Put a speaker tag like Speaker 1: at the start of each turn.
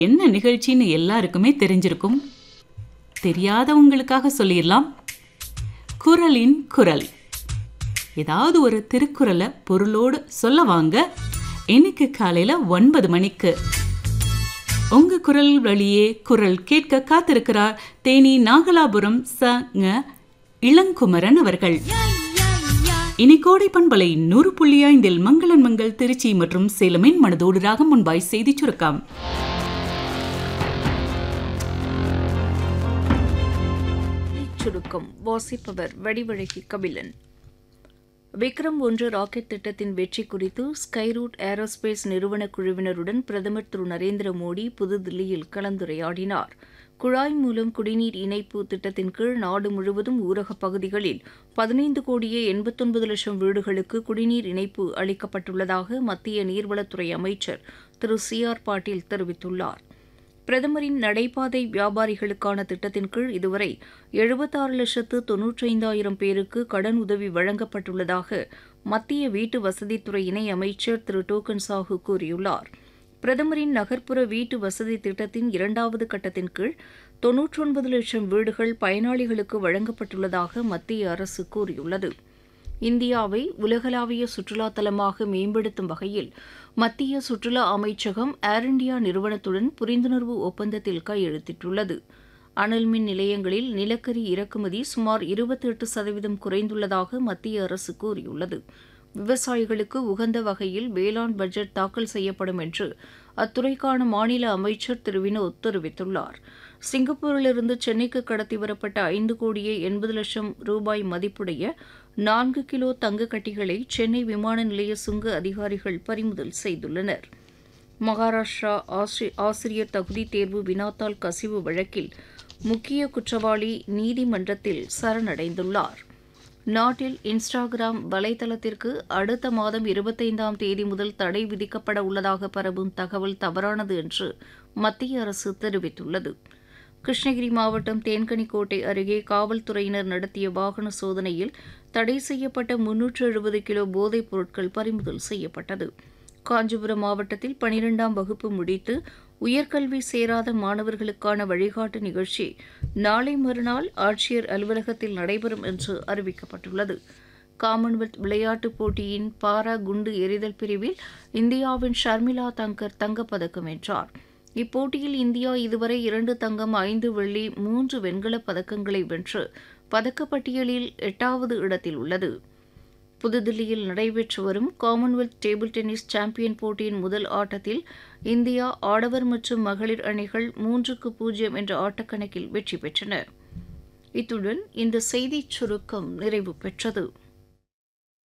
Speaker 1: என்ன நிகழ்ச்சின்னு எல்லாருக்குமே தெரிஞ்சிருக்கும் தெரியாதவங்களுக்காக சொல்லிடலாம் குரலின் குரல் ஏதாவது ஒரு திருக்குறளை பொருளோடு சொல்ல வாங்க இன்னைக்கு காலையில ஒன்பது மணிக்கு உங்க குரல் வழியே குரல் கேட்க காத்திருக்கிறார் தேனி நாகலாபுரம் ச ங இளங்குமரன் அவர்கள் இனி கோடை பண்பலை நூறு புள்ளி ஐந்தில் மங்களன் மங்கள் திருச்சி மற்றும் சேலமின் மனதோடு ராகம் முன்பாய் செய்தி சுருக்கம்
Speaker 2: சுருக்கம் வாசிப்பவர் வடிவழகி கபிலன் விக்ரம் ஒன்று ராக்கெட் திட்டத்தின் வெற்றி குறித்து ஸ்கைரூட் ஏரோஸ்பேஸ் நிறுவன குழுவினருடன் பிரதமர் திரு நரேந்திர மோடி புதுதில்லியில் கலந்துரையாடினார் குழாய் மூலம் குடிநீர் இணைப்பு திட்டத்தின் கீழ் நாடு முழுவதும் ஊரகப் பகுதிகளில் பதினைந்து கோடியே எண்பத்தொன்பது லட்சம் வீடுகளுக்கு குடிநீர் இணைப்பு அளிக்கப்பட்டுள்ளதாக மத்திய நீர்வளத்துறை அமைச்சர் திரு சி ஆர் பாட்டீல் தெரிவித்துள்ளார் பிரதமரின் நடைபாதை வியாபாரிகளுக்கான திட்டத்தின் கீழ் இதுவரை எழுபத்தாறு லட்சத்து தொன்னூற்றைந்தாயிரம் பேருக்கு கடன் உதவி வழங்கப்பட்டுள்ளதாக மத்திய வீட்டு வசதித்துறை இணை அமைச்சர் திரு டோக்கன் சாஹு கூறியுள்ளார் பிரதமரின் நகர்ப்புற வீட்டு வசதி திட்டத்தின் இரண்டாவது கட்டத்தின் கீழ் தொன்னூற்றொன்பது லட்சம் வீடுகள் பயனாளிகளுக்கு வழங்கப்பட்டுள்ளதாக மத்திய அரசு கூறியுள்ளது இந்தியாவை உலகளாவிய சுற்றுலா தலமாக மேம்படுத்தும் வகையில் மத்திய சுற்றுலா அமைச்சகம் ஏர் இண்டியா நிறுவனத்துடன் புரிந்துணர்வு ஒப்பந்தத்தில் கையெழுத்திட்டுள்ளது அனல் மின் நிலையங்களில் நிலக்கரி இறக்குமதி சுமார் இருபத்தி எட்டு சதவீதம் குறைந்துள்ளதாக மத்திய அரசு கூறியுள்ளது விவசாயிகளுக்கு உகந்த வகையில் வேளாண் பட்ஜெட் தாக்கல் செய்யப்படும் என்று அத்துறைக்கான மாநில அமைச்சர் திரு வினோத் தெரிவித்துள்ளார் சிங்கப்பூரிலிருந்து சென்னைக்கு கடத்தி வரப்பட்ட ஐந்து கோடியே எண்பது லட்சம் ரூபாய் மதிப்புடைய நான்கு கிலோ தங்க கட்டிகளை சென்னை விமான நிலைய சுங்க அதிகாரிகள் பறிமுதல் செய்துள்ளனர் மகாராஷ்டிரா ஆசிரி- ஆசிரியர் தகுதி தேர்வு வினாத்தாள் கசிவு வழக்கில் முக்கிய குற்றவாளி நீதிமன்றத்தில் சரணடைந்துள்ளார் நாட்டில் இன்ஸ்டாகிராம் வலைதளத்திற்கு அடுத்த மாதம் இருபத்தைந்தாம் தேதி முதல் தடை விதிக்கப்பட உள்ளதாக பரவும் தகவல் தவறானது என்று மத்திய அரசு தெரிவித்துள்ளது கிருஷ்ணகிரி மாவட்டம் தேன்கனிக்கோட்டை அருகே காவல்துறையினர் நடத்திய வாகன சோதனையில் தடை செய்யப்பட்ட முன்னூற்று எழுபது கிலோ போதைப் பொருட்கள் பறிமுதல் செய்யப்பட்டது காஞ்சிபுரம் மாவட்டத்தில் பனிரெண்டாம் வகுப்பு முடித்து உயர்கல்வி சேராத மாணவர்களுக்கான வழிகாட்டு நிகழ்ச்சி நாளை மறுநாள் ஆட்சியர் அலுவலகத்தில் நடைபெறும் என்று அறிவிக்கப்பட்டுள்ளது காமன்வெல்த் விளையாட்டுப் போட்டியின் பாரா குண்டு எறிதல் பிரிவில் இந்தியாவின் ஷர்மிளா தங்கர் தங்கப்பதக்கம் வென்றார் இப்போட்டியில் இந்தியா இதுவரை இரண்டு தங்கம் ஐந்து வெள்ளி மூன்று வெண்கலப் பதக்கங்களை வென்று பதக்கப்பட்டியலில் எட்டாவது இடத்தில் உள்ளது புதுதில்லியில் நடைபெற்று வரும் காமன்வெல்த் டேபிள் டென்னிஸ் சாம்பியன் போட்டியின் முதல் ஆட்டத்தில் இந்தியா ஆடவர் மற்றும் மகளிர் அணிகள் மூன்றுக்கு பூஜ்ஜியம் என்ற ஆட்டக்கணக்கில் வெற்றி பெற்றன இத்துடன் இந்த செய்திச் சுருக்கம் நிறைவு பெற்றது